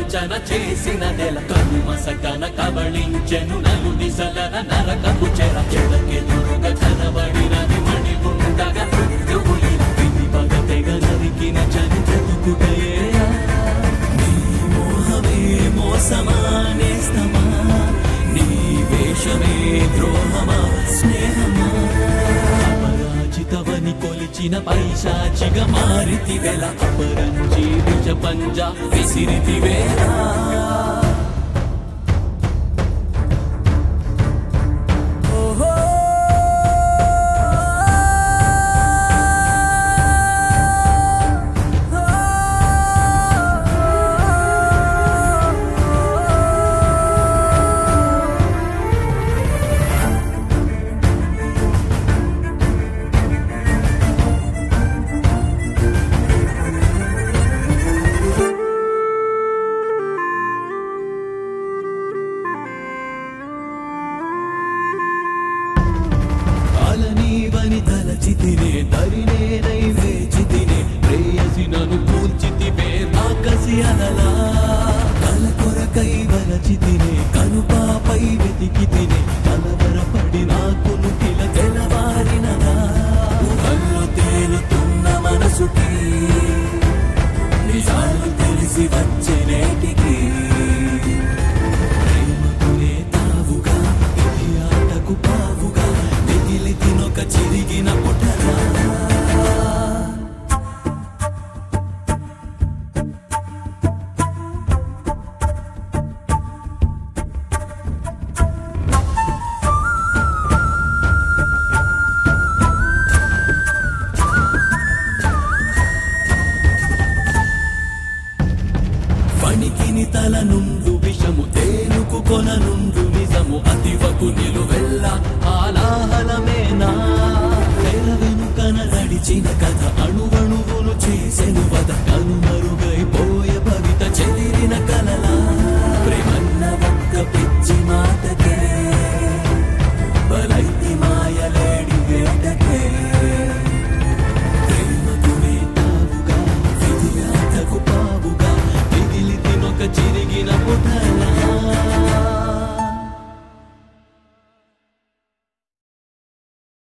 వంచన చేసిన నెల కనుమసకన కబళించెను నలు దిశలన నరకపు చెర చెడకెదురుగా కనబడినది మణి ఉండగా మృత్యువులిన విధి పగ తెగ నరికిన చని బ్రతుకుటయేరా నీ మోహమే మోసమా నేస్తమా నీ వేషమే ద్రోహమా స్నేహమా అపరాజితవని కొలిచిన పైశాచిగా మారితి వెల అపరంజి విజ పంజ విసిరితి వేలా కాలనీవని తలచితినే దరినే నైవేచితినే ప్రేయసి నన్ను కూల్చితివే రాకసి అనలా కల కొరకై వలచితినే కనుపాపై వెతికితినే కలవరపడి నాకు నుకిల తెలవారినదా ఊహల్లో తేలుతున్న మనసుకి నిజాలు తెలిసి వచ్చే నేటికి ప్రేమకునే తావుగా ఇది ఆటకు పావుగా మిగిలి తినొక చిరిగిన పుటరా వణికిని తల నుండు విషము తేనుకు కొన నుండు నిజము అతివకు నిలువెల్ల ఆలాహలమేనా తెర వెనుకన నడిచిన కథ అణువణువును చేసెను వద కనుమరుగైపోయే భవిత చెదిరిన కలలా ప్రేమన్న ఒక్క పిచ్చి మాటకే బలైతి మాయలేడి వేటకే ప్రేమకునే తావుగా విధి ఆటకు పావుగా మిగిలి తినొక చిరిగిన పుటలా